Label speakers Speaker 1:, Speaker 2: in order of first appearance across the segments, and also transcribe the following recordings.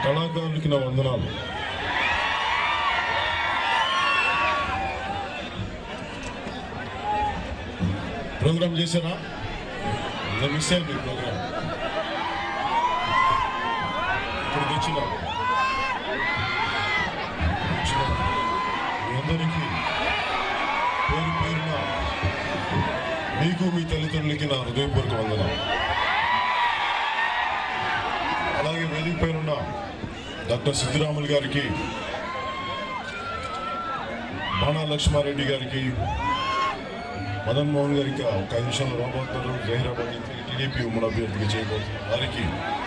Speaker 1: కళాకారులకి నా వందనాలు ప్రోగ్రామ్ చేశారా నేను మిస్ అయ్యాను మీ ప్రోగ్రామ్ ఇక్కడికి వచ్చిన వచ్చిన మీ అందరికీ పేరు పేరున మీకు మీ తల్లిదండ్రులకి నా హృదయపూర్వక వందనం అలాగే వేదిక పైన ఉన్న డాక్టర్ సిద్ధిరాములు గారికి బాణా లక్ష్మారెడ్డి గారికి మదన్ మోహన్ గారికి ఒక ఐదు నిమిషాలు రాబోతున్నారు జహీరాబాద్ టీడీపీ ఉమ్మడి అభ్యర్థిగా చేయబోతున్నారు వారికి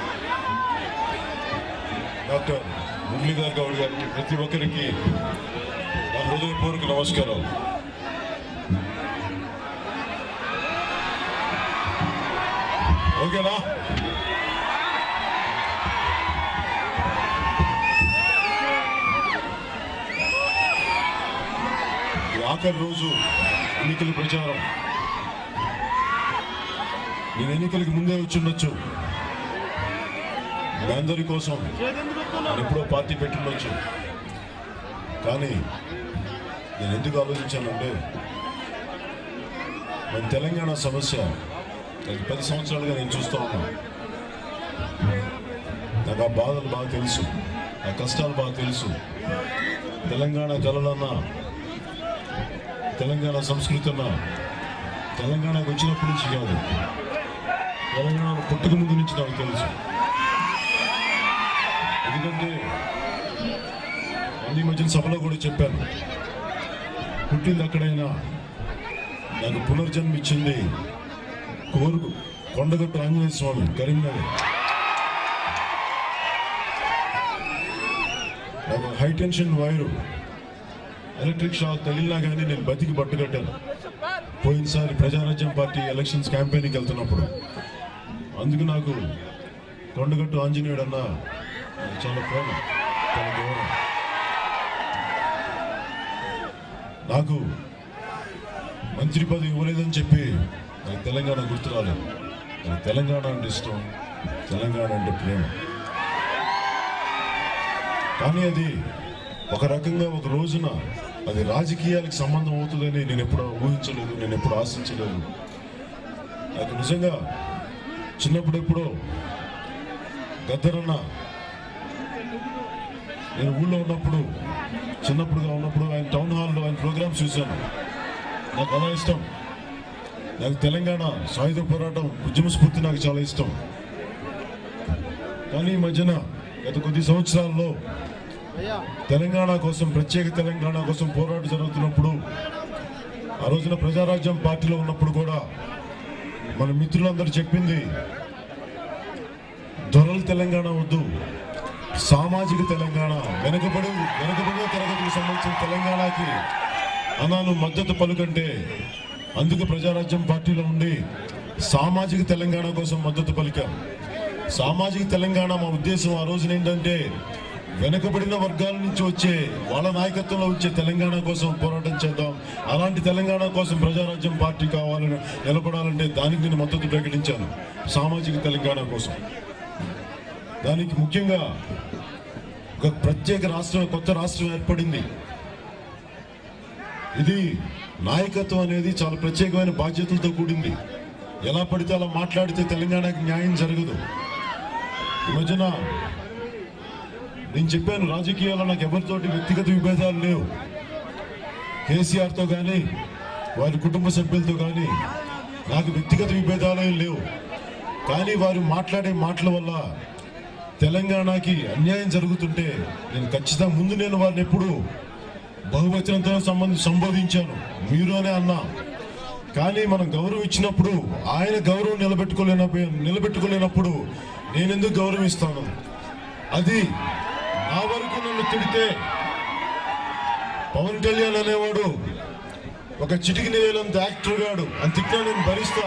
Speaker 1: డాక్టర్ మురళీధర్ గౌడ్ గారికి ప్రతి ఒక్కరికి నా హృదయపూర్వక నమస్కారాలు ఓకేనా ఈ ఆఖరి రోజు ఎన్నికల ప్రచారం నేను ఎన్నికలకి ముందే వచ్చి ఉండొచ్చు మీ అందరి కోసం నేను ఎప్పుడో పార్టీ పెట్టుండొచ్చు కానీ నేను ఎందుకు ఆలోచించానంటే మన తెలంగాణ సమస్య గత పది సంవత్సరాలుగా నేను చూస్తూ ఉన్నా నాకు ఆ బాధలు బాగా తెలుసు ఆ కష్టాలు బాగా తెలుసు తెలంగాణ కలలన్నా తెలంగాణ సంస్కృతి అన్నా తెలంగాణకు వచ్చినప్పటి నుంచి కాదు తెలంగాణ పుట్టక ముందు నుంచి నాకు తెలుసు ఎందుకంటే అన్ని మధ్యన సభలో కూడా చెప్పాను పుట్టింది అక్కడైనా నాకు పునర్జన్మ ఇచ్చింది కోరుకు కొండగట్టు ఆంజనేయ స్వామి కరీంనగర్ నాకు high tension wire electric shock తగిలినా కానీ నేను బతికి పట్టుకట్టాను పోయినసారి ప్రజారాజ్యం పార్టీ ఎలక్షన్స్ క్యాంపెయిన్కి వెళ్తున్నప్పుడు అందుకు నాకు కొండగట్టు ఆంజనేయుడు అన్న చాలా ప్రేమ చాలా గౌరవం నాకు మంత్రి పదవి ఇవ్వలేదని చెప్పి నాకు తెలంగాణ గుర్తు రాలేదు నాకు తెలంగాణ అంటే ఇష్టం తెలంగాణ అంటే ప్రేమ కానీ అది ఒక రకంగా ఒక రోజున అది రాజకీయాలకు సంబంధం అవుతుందని నేను ఎప్పుడు ఊహించలేదు నేను ఎప్పుడు ఆశించలేదు నాకు నిజంగా చిన్నప్పుడు ఎప్పుడో గద్దరన్న నేను ఊళ్ళో ఉన్నప్పుడు చిన్నప్పుడుగా ఉన్నప్పుడు ఆయన టౌన్ హాల్లో ఆయన ప్రోగ్రామ్స్ చూశాను నాకు అలా ఇష్టం నాకు తెలంగాణ సాయుధ పోరాటం ఉద్యమ స్ఫూర్తి నాకు చాలా ఇష్టం కానీ ఈ మధ్యన గత కొద్ది సంవత్సరాల్లో తెలంగాణ కోసం ప్రత్యేక తెలంగాణ కోసం పోరాటం జరుగుతున్నప్పుడు ఆ రోజున ప్రజారాజ్యం పార్టీలో ఉన్నప్పుడు కూడా మన మిత్రులందరూ చెప్పింది దొరల తెలంగాణ వద్దు సామాజిక తెలంగాణ వెనుకబడి వెనుకబడిన తరగతికి సంబంధించిన తెలంగాణకి అనాను మద్దతు పలుకంటే అందుకు ప్రజారాజ్యం పార్టీలో ఉండి సామాజిక తెలంగాణ కోసం మద్దతు పలికాం సామాజిక తెలంగాణ మా ఉద్దేశం ఆ రోజున ఏంటంటే వెనుకబడిన వర్గాల నుంచి వచ్చే వాళ్ళ నాయకత్వంలో వచ్చే తెలంగాణ కోసం పోరాటం చేద్దాం అలాంటి తెలంగాణ కోసం ప్రజారాజ్యం పార్టీ కావాలని నిలబడాలంటే దానికి నేను మద్దతు ప్రకటించాను సామాజిక తెలంగాణ కోసం దానికి ముఖ్యంగా ఒక ప్రత్యేక రాష్ట్రం కొత్త రాష్ట్రం ఏర్పడింది ఇది నాయకత్వం అనేది చాలా ప్రత్యేకమైన బాధ్యతలతో కూడింది ఎలా పడితే అలా మాట్లాడితే తెలంగాణకి న్యాయం జరగదు ఈ మధ్యన నేను చెప్పాను రాజకీయాల్లో నాకు ఎవరితోటి వ్యక్తిగత విభేదాలు లేవు కేసీఆర్తో కానీ వారి కుటుంబ సభ్యులతో కానీ నాకు వ్యక్తిగత విభేదాలు ఏం లేవు కానీ వారు మాట్లాడే మాటల వల్ల తెలంగాణకి అన్యాయం జరుగుతుంటే నేను ఖచ్చితంగా ముందు నేను వారిని ఎప్పుడు బహువచనంతో సంబంధి సంబోధించాను మీరు అనే అన్నా కానీ మనం గౌరవం ఇచ్చినప్పుడు ఆయన గౌరవం నిలబెట్టుకోలేన నిలబెట్టుకోలేనప్పుడు నేనెందుకు గౌరవం ఇస్తాను అది నా వరకు నన్ను తిడితే పవన్ కళ్యాణ్ అనేవాడు ఒక చిటికి నేలంత యాక్టర్ గాడు అని తిట్టినా నేను భరిస్తా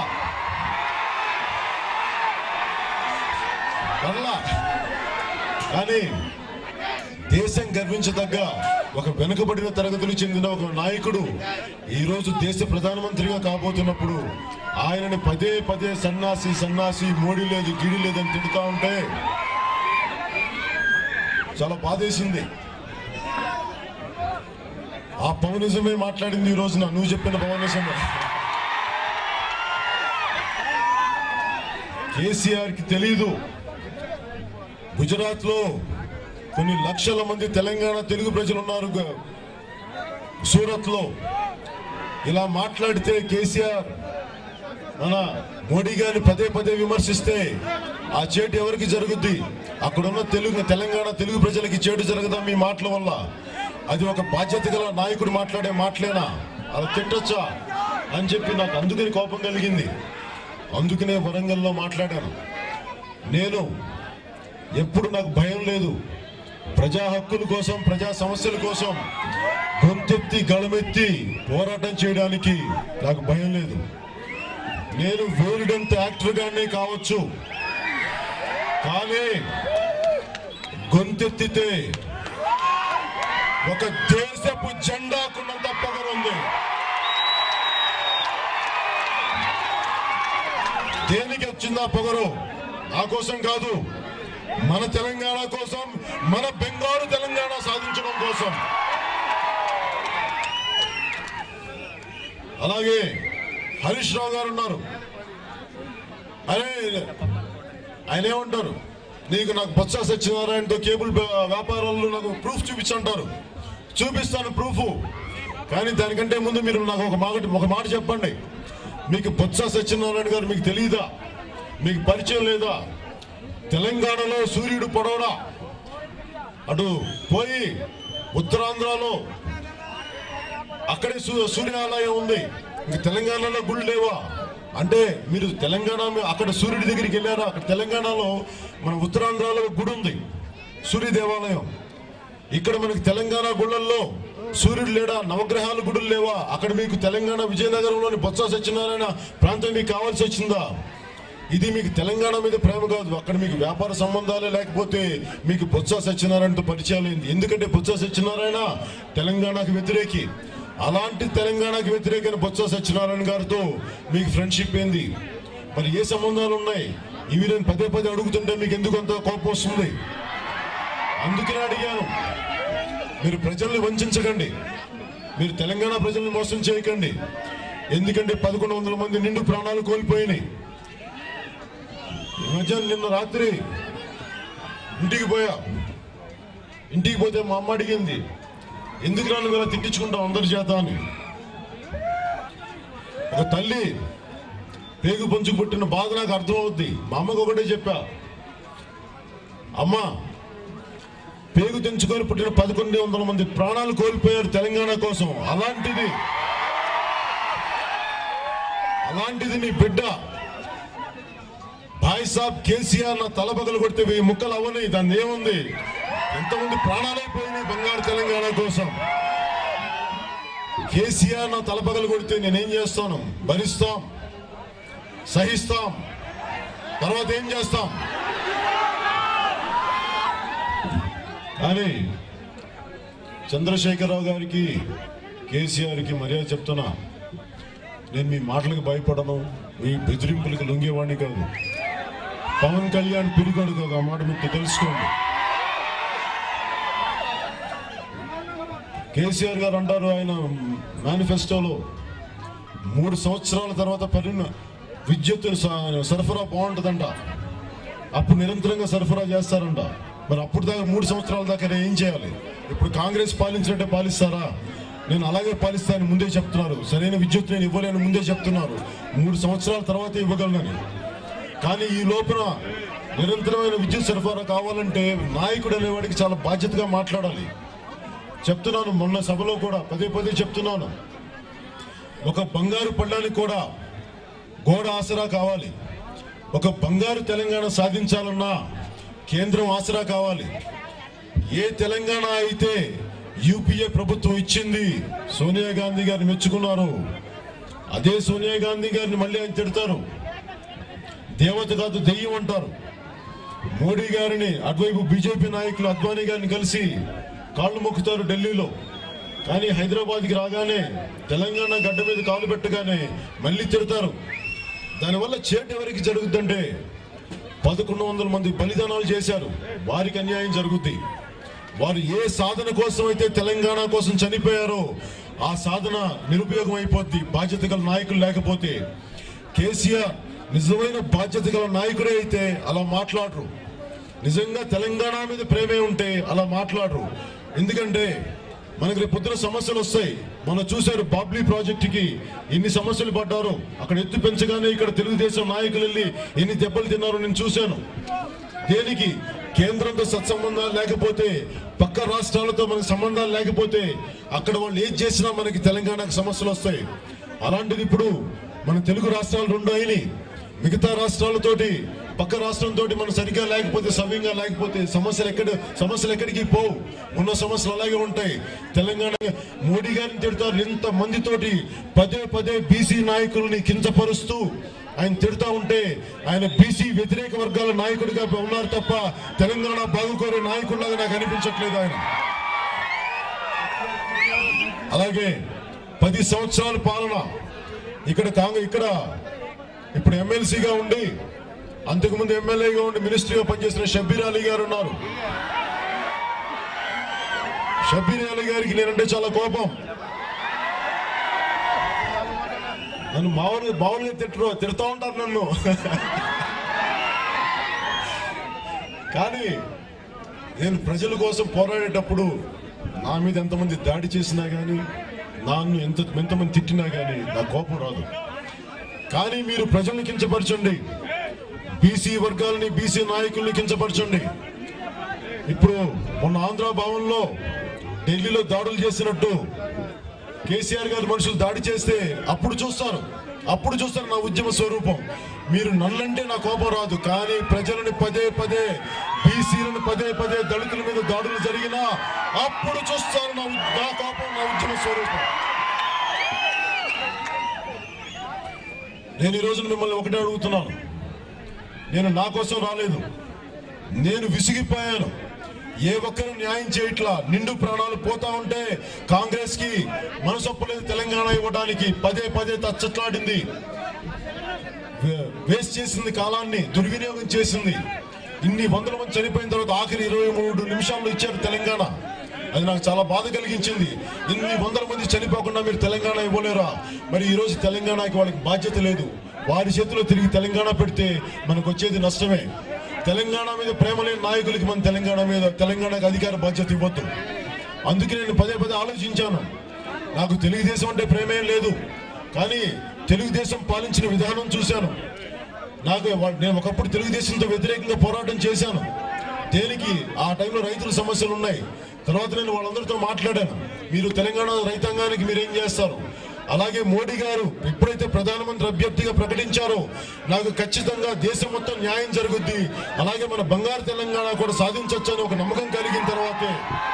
Speaker 1: పర్లా కానీ దేశం గర్వించదగ్గ ఒక వెనుకబడిన తరగతులు చెందిన ఒక నాయకుడు ఈ రోజు దేశ ప్రధానమంత్రిగా కాబోతున్నప్పుడు ఆయనని పదే పదే సన్నాసి సన్నాసి మోడీ లేదు గిడి లేదని తిడుతా ఉంటే చాలా బాధేసింది ఆ పవనిజమే మాట్లాడింది ఈ రోజున నువ్వు చెప్పిన పవనిజమే కేసీఆర్ కి తెలీదు గుజరాత్ లో కొన్ని లక్షల మంది తెలంగాణ తెలుగు ప్రజలు ఉన్నారు గ- సూరత్ లో ఇలా మాట్లాడితే కేసీఆర్ మన మోడీ గారిని పదే పదే విమర్శిస్తే ఆ చేటు ఎవరికి జరుగుద్ది అక్కడున్న తెలుగు తెలంగాణ తెలుగు ప్రజలకి చేటు జరగదా మీ మాటల వల్ల అది ఒక బాధ్యత గల నాయకుడు మాట్లాడే మాటలేనా అలా తిట్టొచ్చా అని చెప్పి నాకు అందుకని కోపం కలిగింది అందుకనే వరంగల్లో మాట్లాడాను నేను ఎప్పుడు నాకు భయం లేదు ప్రజా హక్కుల కోసం ప్రజా సమస్యల కోసం గొంతెత్తి గళమెత్తి పోరాటం చేయడానికి నాకు భయం లేదు నేను వేరుడంత యాక్టర్ గానే కావచ్చు కానీ గొంతెత్తితే ఒక దేశపు జెండాకున్నంత పొగరుంది దేనికి వచ్చిందా పొగరు నా కోసం కాదు మన తెలంగాణ కోసం మన బెంగారు తెలంగాణ సాధించడం కోసం అలాగే హరీష్ రావు గారు ఉన్నారు అరే ఆయన ఏమంటారు నీకు నాకు బొత్స సత్యనారాయణతో కేబుల్ వ్య- వ్యాపారాలు నాకు ప్రూఫ్ చూపించంటారు చూపిస్తాను ప్రూఫ్ కానీ దానికంటే ముందు మీరు నాకు ఒక మాట ఒక మాట చెప్పండి మీకు బొత్స సత్యనారాయణ గారు మీకు తెలియదా మీకు పరిచయం లేదా తెలంగాణలో సూర్యుడు పొడవడా అటు పోయి ఉత్తరాంధ్రలో అక్కడే సూ- సూర్యాలయం ఉంది ఇంక తెలంగాణలో గుళ్ళు లేవా అంటే మీరు తెలంగాణ మీ- అక్కడ సూర్యుడి దగ్గరికి వెళ్ళారా అక్కడ తెలంగాణలో మన ఉత్తరాంధ్రలో గుడి ఉంది సూర్య దేవాలయం ఇక్కడ మనకి తెలంగాణ గుళ్ళల్లో సూర్యుడు లేడా నవగ్రహాల గుడులు లేవా అక్కడ మీకు తెలంగాణ విజయనగరంలోని బొత్స సత్యనారాయణ ప్రాంతం మీకు కావాల్సి వచ్చిందా ఇది మీకు తెలంగాణ మీద ప్రేమ కాదు అక్కడ మీకు వ్యాపార సంబంధాలే లేకపోతే మీకు బొత్స సత్యనారాయణతో పరిచయాలు ఏంది ఎందుకంటే బొత్స సత్యనారాయణ తెలంగాణకు వ్యతిరేకి అలాంటి తెలంగాణకు వ్యతిరేకమైన బొత్స సత్యనారాయణ గారితో మీకు ఫ్రెండ్షిప్ ఏంది మరి ఏ సంబంధాలు ఉన్నాయి ఇవి నేను పదే పదే అడుగుతుంటే మీకు ఎందుకు అంత కోపం వస్తుంది అందుకనే అడిగాను మీరు ప్రజల్ని వంచకండి మీరు తెలంగాణ ప్రజల్ని మోసం చేయకండి ఎందుకంటే పదకొండు వందల మంది నిండు ప్రాణాలు కోల్పోయినాయి ఈ మధ్య నిన్న రాత్రి ఇంటికి పోయా ఇంటికి పోతే మా అమ్మ అడిగింది ఎందుకు నన్ను ఇలా తిట్టించుకుంటాం అందరి చేత అని ఒక తల్లి పేగు పంచుకు పుట్టిన బాధ నాకు అర్థమవుద్ది మా అమ్మకు ఒకటే చెప్పా అమ్మా పేగు తెంచుకొని పుట్టిన పదకొండు వందల మంది ప్రాణాలు కోల్పోయారు తెలంగాణ కోసం అలాంటిది అలాంటిది నీ బిడ్డ భాయ్ సాబ్ కేసీఆర్ నా తల పగలు కొడితే వెయ్యి ముక్కలు అవని దాన్ని ఏముంది ఎంతమంది ప్రాణాలైపోయినాయి బంగారు తెలంగాణ కోసం కేసీఆర్ నా తల పగలు కొడితే నేనేం చేస్తాను భరిస్తాం సహిస్తాం తర్వాత ఏం చేస్తాం కానీ చంద్రశేఖరరావు గారికి కేసీఆర్కి మర్యాద చెప్తున్నా నేను మీ మాటలకు భయపడను మీ బెదిరింపులకు లొంగేవాడిని కాదు పవన్ కళ్యాణ్ పిరిగాడు కాదు ఆ మాట మీకు తెలుసుకోండి కేసీఆర్ గారు అంటారు ఆయన మేనిఫెస్టోలో మూడు సంవత్సరాల తర్వాత పరిణ విద్యుత్ స- సరఫరా బాగుంటుందంట అప్పుడు నిరంతరంగా సరఫరా చేస్తారంట మరి అప్పుడు దాకా మూడు సంవత్సరాల దాకా నేను ఏం చేయాలి ఇప్పుడు కాంగ్రెస్ పాలించినట్టే పాలిస్తారా నేను అలాగే పాలిస్తానని ముందే చెప్తున్నారు సరైన విద్యుత్ నేను ఇవ్వలేను ముందే చెప్తున్నారు మూడు సంవత్సరాల తర్వాత ఇవ్వగలనని కానీ ఈ లోపల నిరంతరమైన విద్యుత్ సరఫరా కావాలంటే నాయకుడు అనేవాడికి చాలా బాధ్యతగా మాట్లాడాలి చెప్తున్నాను మొన్న సభలో కూడా పదే పదే చెప్తున్నాను ఒక బంగారు పళ్ళానికి కూడా గోడ ఆసరా కావాలి ఒక బంగారు తెలంగాణ సాధించాలన్నా కేంద్రం ఆసరా కావాలి ఏ తెలంగాణ అయితే యూపీఏ ప్రభుత్వం ఇచ్చింది సోనియా గాంధీ గారిని మెచ్చుకున్నారు అదే సోనియా గాంధీ గారిని మళ్ళీ ఆయన తిడతారు దేవత కాదు దెయ్యం అంటారు మోడీ గారిని అటువైపు బీజేపీ నాయకులు అద్వానీ గారిని కలిసి కాళ్ళు మొక్కుతారు ఢిల్లీలో కానీ హైదరాబాద్కి రాగానే తెలంగాణ గడ్డ మీద కాలు పెట్టగానే మళ్ళీ తిడతారు దానివల్ల చేటు ఎవరికి జరుగుద్దంటే పదకొండు వందల మంది బలిదానాలు చేశారు వారికి అన్యాయం జరుగుద్ది వారు ఏ సాధన కోసం అయితే తెలంగాణ కోసం చనిపోయారో ఆ సాధన నిరుపయోగం అయిపోద్ది బాధ్యత గల నాయకులు లేకపోతే కేసీఆర్ నిజమైన బాధ్యత గల నాయకుడే అయితే అలా మాట్లాడరు నిజంగా తెలంగాణ మీద ప్రేమే ఉంటే అలా మాట్లాడరు ఎందుకంటే మనకి రేపు పొద్దున సమస్యలు వస్తాయి మనం చూశారు బాబ్లీ ప్రాజెక్టుకి ఎన్ని సమస్యలు పడ్డారో అక్కడ ఎత్తు పెంచగానే ఇక్కడ తెలుగుదేశం నాయకులు వెళ్ళి ఎన్ని దెబ్బలు తిన్నారో నేను చూశాను దేనికి కేంద్రంతో సత్సంబంధాలు లేకపోతే పక్క రాష్ట్రాలతో మనకి సంబంధాలు లేకపోతే అక్కడ వాళ్ళు ఏది చేసినా మనకి తెలంగాణకు సమస్యలు వస్తాయి అలాంటిది ఇప్పుడు మన తెలుగు రాష్ట్రాలు రెండు అయినాయి మిగతా రాష్ట్రాలతోటి పక్క రాష్ట్రంతో మనం సరిగ్గా లేకపోతే సవ్యంగా లేకపోతే సమస్యలు ఎక్కడ సమస్యలు ఎక్కడికి పోవు ఉన్న సమస్యలు అలాగే ఉంటాయి తెలంగాణ మోడీ గారిని తిడతారు ఎంత మందితోటి పదే పదే బీసీ నాయకుల్ని కించపరుస్తూ ఆయన తిడతా ఉంటే ఆయన బీసీ వ్యతిరేక వర్గాల నాయకుడిగా ఉన్నారు తప్ప తెలంగాణ బాగుకోరే నాయకుడిలాగా నాకు అనిపించట్లేదు ఆయన అలాగే పది సంవత్సరాల పాలన ఇక్కడ కాంగ్రెస్ ఇక్కడ ఇప్పుడు ఎమ్మెల్సీగా ఉండి అంతకుముందు ఎమ్మెల్యేగా ఉండి మినిస్ట్రీగా పనిచేసిన షబ్బీర్ అలీ గారు ఉన్నారు షబ్బీర్ అలీ గారికి నేనంటే చాలా కోపం నన్ను మామూలుగా మామూలుగా తిట్టరు తిడతా ఉంటారు నన్ను కానీ నేను ప్రజల కోసం పోరాడేటప్పుడు నా మీద ఎంతమంది దాడి చేసినా కానీ నన్ను ఎంత ఎంతమంది తిట్టినా కానీ నా కోపం రాదు కానీ మీరు ప్రజల్ని కించపరచండి బీసీ వర్గాలని బీసీ నాయకుల్ని కించపరచండి ఇప్పుడు మొన్న ఆంధ్ర భవన్లో ఢిల్లీలో దాడులు చేసినట్టు కేసీఆర్ గారి మనుషులు దాడి చేస్తే అప్పుడు చూస్తారు అప్పుడు చూస్తారు నా ఉద్యమ స్వరూపం మీరు నల్లంటే నా కోపం రాదు కానీ ప్రజలను పదే పదే బీసీలను పదే పదే దళితుల మీద దాడులు జరిగినా అప్పుడు చూస్తారు నా ఉ- నా కోపం నా ఉద్యమ స్వరూపం నేను ఈ రోజు మిమ్మల్ని ఒకటే అడుగుతున్నాను నేను నా కోసం రాలేదు నేను విసిగిపోయాను ఏ ఒక్కరు న్యాయం చేయట్లా నిండు ప్రాణాలు పోతా ఉంటే కాంగ్రెస్ కి మనసొప్పలేదు తెలంగాణ ఇవ్వడానికి పదే పదే తచ్చట్లాడింది వే- వేస్ట్ చేసింది కాలాన్ని దుర్వినియోగం చేసింది ఇన్ని వందల మంది చనిపోయిన తర్వాత ఆఖరి ఇరవై మూడు నిమిషాల్లో ఇచ్చారు తెలంగాణ అది నాకు చాలా బాధ కలిగించింది ఇన్ని వందల మంది చనిపోకుండా మీరు తెలంగాణ ఇవ్వలేరా మరి ఈ రోజు తెలంగాణకి వాళ్ళకి బాధ్యత లేదు వారి చేతిలో తిరిగి తెలంగాణ పెడితే మనకు వచ్చేది నష్టమే తెలంగాణ మీద ప్రేమ లేని నాయకులకి మన తెలంగాణ మీద తెలంగాణకు అధికార బాధ్యత ఇవ్వద్దు అందుకే నేను పదే పదే ఆలోచించాను నాకు తెలుగుదేశం అంటే ప్రేమేం లేదు కానీ తెలుగుదేశం పాలించిన విధానం చూశాను నాకు వా- నేను ఒకప్పుడు తెలుగుదేశంతో వ్యతిరేకంగా పోరాటం చేశాను దేనికి ఆ టైంలో రైతుల సమస్యలు ఉన్నాయి తర్వాత నేను వాళ్ళందరితో మాట్లాడాను మీరు తెలంగాణ రైతాంగానికి మీరు ఏం చేస్తారు అలాగే మోడీ గారు ఎప్పుడైతే ప్రధానమంత్రి అభ్యర్థిగా ప్రకటించారో నాకు ఖచ్చితంగా దేశం మొత్తం న్యాయం జరుగుద్ది అలాగే మన బంగారు తెలంగాణ కూడా సాధించొచ్చని ఒక నమ్మకం కలిగిన తర్వాతే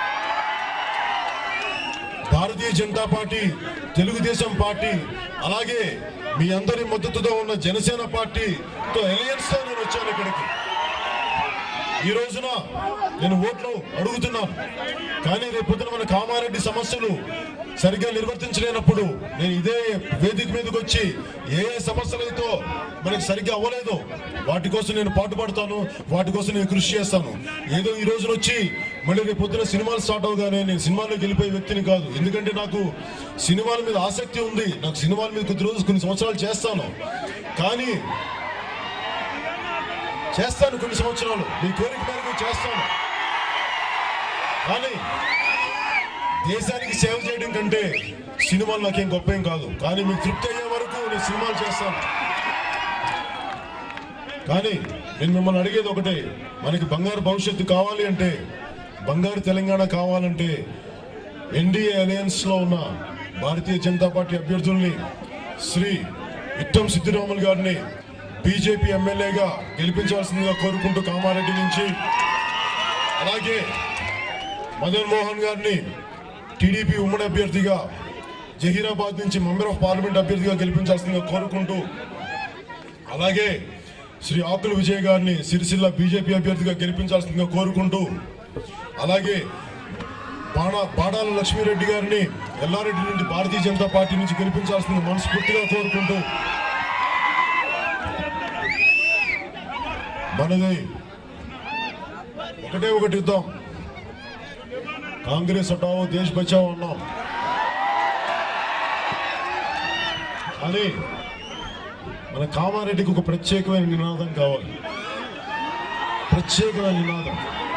Speaker 1: భారతీయ జనతా పార్టీ తెలుగుదేశం పార్టీ అలాగే మీ అందరి మద్దతుతో ఉన్న జనసేన పార్టీతో అలయన్స్ తో నేను వచ్చాను ఇక్కడికి ఈ రోజున నేను ఓట్లు అడుగుతున్నాను కానీ రేపు పొద్దున మన కామారెడ్డి సమస్యలు సరిగ్గా నిర్వర్తించలేనప్పుడు నేను ఇదే వేదిక మీదకి వచ్చి ఏ ఏ సమస్యలైతే మనకి సరిగ్గా అవ్వలేదు వాటి కోసం నేను పాటుపడతాను వాటి కోసం నేను కృషి చేస్తాను ఏదో ఈ రోజున వచ్చి మళ్ళీ రేపు పొద్దున సినిమాలు స్టార్ట్ అవగానే నేను సినిమాలోకి వెళ్ళిపోయే వ్యక్తిని కాదు ఎందుకంటే నాకు సినిమాల మీద ఆసక్తి ఉంది నాకు సినిమాల మీద కొద్ది రోజులు కొన్ని సంవత్సరాలు చేస్తాను కానీ చేస్తాను కొన్ని సంవత్సరాలు మీ కోరిక మేరకు చేస్తాను కానీ దేశానికి సేవ చేయడం కంటే సినిమాలు నాకేం గొప్ప ఏం కాదు కానీ మీకు తృప్తి అయ్యే వరకు నేను సినిమాలు చేస్తాను కానీ నేను మిమ్మల్ని అడిగేది ఒకటే మనకి బంగారు భవిష్యత్తు కావాలి అంటే బంగారు తెలంగాణ కావాలంటే ఎన్డీఏ అలయన్స్ లో ఉన్న భారతీయ జనతా పార్టీ అభ్యర్థుల్ని శ్రీ విట్టం సిద్ధిరాములు గారిని బీజేపీ ఎమ్మెల్యేగా గెలిపించాల్సిందిగా కోరుకుంటూ కామారెడ్డి నుంచి అలాగే మదన్ మోహన్ గారిని టీడీపీ ఉమ్మడి అభ్యర్థిగా జహీరాబాద్ నుంచి మెంబర్ ఆఫ్ పార్లమెంట్ అభ్యర్థిగా గెలిపించాల్సిందిగా కోరుకుంటూ అలాగే శ్రీ ఆకుల విజయ్ గారిని సిరిసిల్ల బీజేపీ అభ్యర్థిగా గెలిపించాల్సిందిగా కోరుకుంటూ అలాగే బాణ బాడాల లక్ష్మీరెడ్డి గారిని ఎల్లారెడ్డి నుండి భారతీయ జనతా పార్టీ నుంచి గెలిపించాల్సిందిగా మనస్ఫూర్తిగా కోరుకుంటూ మనది ఒకటే ఒకటి యుద్ధం కాంగ్రెస్ హటావో దేశ్ బచావో అన్నాం కానీ మన కామారెడ్డికి ఒక ప్రత్యేకమైన నినాదం కావాలి ప్రత్యేకమైన నినాదం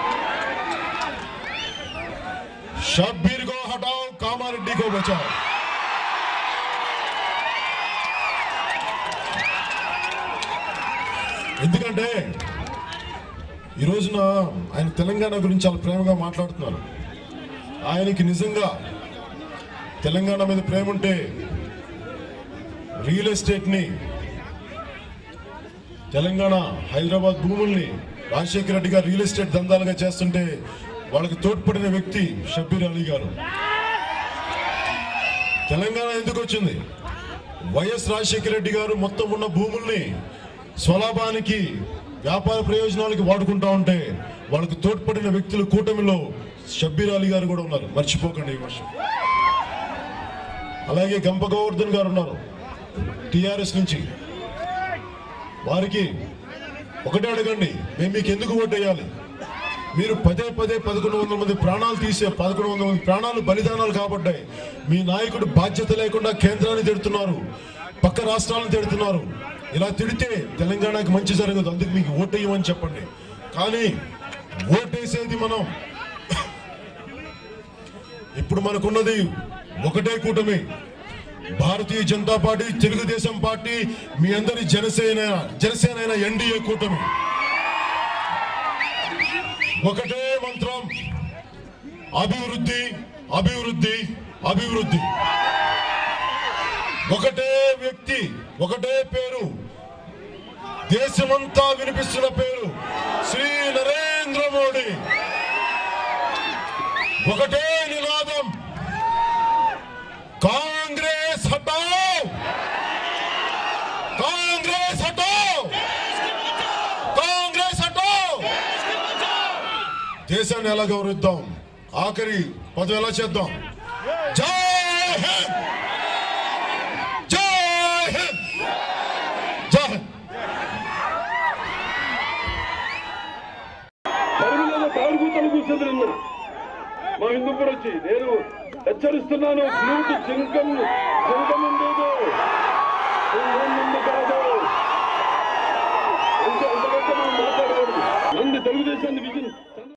Speaker 1: షబ్బీర్ గో హటావ్ కామారెడ్డి గో బచావ్ ఎందుకంటే ఈ రోజున ఆయన తెలంగాణ గురించి చాలా ప్రేమగా మాట్లాడుతున్నారు ఆయనకి నిజంగా తెలంగాణ మీద ప్రేమ ఉంటే రియల్ ఎస్టేట్ని తెలంగాణ హైదరాబాద్ భూముల్ని రాజశేఖర రెడ్డి గారు రియల్ ఎస్టేట్ దందాలుగా చేస్తుంటే వాళ్ళకి తోడ్పడిన వ్యక్తి షబ్బీర్ అలీ గారు తెలంగాణ ఎందుకు వచ్చింది వైఎస్ రాజశేఖర రెడ్డి గారు మొత్తం ఉన్న భూముల్ని స్వలాభానికి వ్యాపార ప్రయోజనాలకి వాడుకుంటా ఉంటే వాళ్ళకి తోడ్పడిన వ్యక్తులు కూటమిలో షబ్బీర్ అలీ గారు కూడా ఉన్నారు మర్చిపోకండి ఈ విషయం అలాగే గంప గోవర్ధన్ గారు ఉన్నారు టిఆర్ఎస్ నుంచి వారికి ఒకటే అడగండి మేము మీకు ఎందుకు ఓటు వేయాలి మీరు పదే పదే పదకొండు వందల మంది ప్రాణాలు తీసే పదకొండు వందల మంది ప్రాణాలు బలిదానాలు కాబడ్డాయి మీ నాయకుడు బాధ్యత లేకుండా కేంద్రాన్ని తిడుతున్నారు పక్క రాష్ట్రాలను తిడుతున్నారు ఇలా తిడితే తెలంగాణకి మంచి జరగదు అందుకు మీకు ఓటు వేయమని చెప్పండి కానీ ఓటేసేది మనం ఇప్పుడు మనకున్నది ఒకటే కూటమి భారతీయ జనతా పార్టీ తెలుగుదేశం పార్టీ మీ అందరి జనసేన జనసేన అయిన ఎన్డీఏ కూటమి ఒకటే మంత్రం అభివృద్ధి అభివృద్ధి అభివృద్ధి ఒకటే వ్యక్తి ఒకటే పేరు దేశమంతా వినిపిస్తున్న పేరు శ్రీ నరేంద్ర మోడీ ఒకటే నినాదం కాంగ్రెస్ హటావ్ కాంగ్రెస్ హటావ్ కాంగ్రెస్ హటావ్ దేశాన్ని ఎలా గౌరవిద్దాం ఆఖరి పదవి ఎలా చేద్దాం జై హింద్ జై హింద్ జై హింద్
Speaker 2: పరుగు మీద తాడుగుతలు కూర్చుంది నిన్ను మా హిందూపురం వచ్చి నేను హెచ్చరిస్తున్నాను నీకు జింకం జింకం ఉండేది సింహం ముందు కాదు ఇంకా ఎంతకంటే మనం మాట్లాడకూడదు మంది తెలుగుదేశాన్ని విజయం